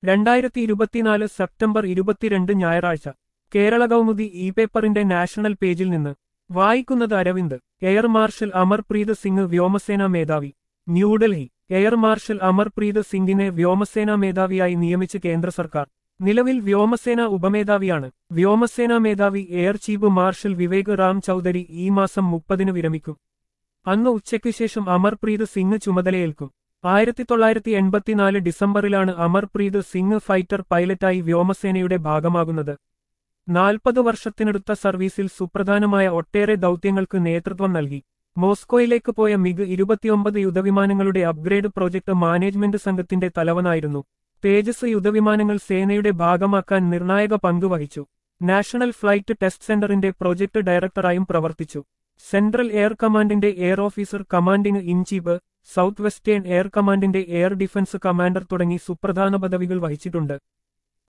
രണ്ടായിരത്തി ഇരുപത്തിനാല് സെപ്റ്റംബർ ഇരുപത്തിരണ്ട് ഞായറാഴ്ച കേരള കൗമുദി ഇ പേപ്പറിന്റെ നാഷണൽ പേജിൽ നിന്ന് വായിക്കുന്നത് അരവിന്ദ് എയർ മാർഷൽ അമർപ്രീത് സിംഗ് വ്യോമസേന മേധാവി ന്യൂഡൽഹി എയർ മാർഷൽ അമർപ്രീത് സിംഗിനെ വ്യോമസേന മേധാവിയായി നിയമിച്ച് കേന്ദ്ര സർക്കാർ നിലവിൽ വ്യോമസേന ഉപമേധാവിയാണ് വ്യോമസേന മേധാവി air chief marshal Vivek Ram Chaudhari ഈ മാസം മുപ്പതിന് വിരമിക്കും അന്ന് ഉച്ചയ്ക്കു ശേഷം അമർപ്രീത് സിംഗ് ചുമതലയേൽക്കും ആയിരത്തി തൊള്ളായിരത്തി എൺപത്തിനാല് ഡിസംബറിലാണ് അമർപ്രീത് സിംഗ് ഫൈറ്റർ പൈലറ്റായി വ്യോമസേനയുടെ ഭാഗമാകുന്നത് നാൽപ്പത് വർഷത്തിനടുത്ത സർവീസിൽ സുപ്രധാനമായ ഒട്ടേറെ ദൗത്യങ്ങൾക്ക് നേതൃത്വം നൽകി മോസ്കോയിലേക്ക് പോയ മിഗ് ഇരുപത്തിയൊമ്പത് യുദ്ധവിമാനങ്ങളുടെ അപ്ഗ്രേഡ് പ്രോജക്ട് മാനേജ്മെന്റ് സംഘത്തിന്റെ തലവനായിരുന്നു തേജസ് യുദ്ധവിമാനങ്ങൾ സേനയുടെ ഭാഗമാക്കാൻ നിർണായക പങ്ക് വഹിച്ചു നാഷണൽ ഫ്ലൈറ്റ് ടെസ്റ്റ് സെന്ററിന്റെ പ്രോജക്ട് ഡയറക്ടറായും പ്രവർത്തിച്ചു സെൻട്രൽ എയർ കമാൻഡിന്റെ air officer commanding in chief south western air കമാൻഡിന്റെ എയർ ഡിഫൻസ് കമാൻഡർ തുടങ്ങി സുപ്രധാന പദവികൾ വഹിച്ചിട്ടുണ്ട്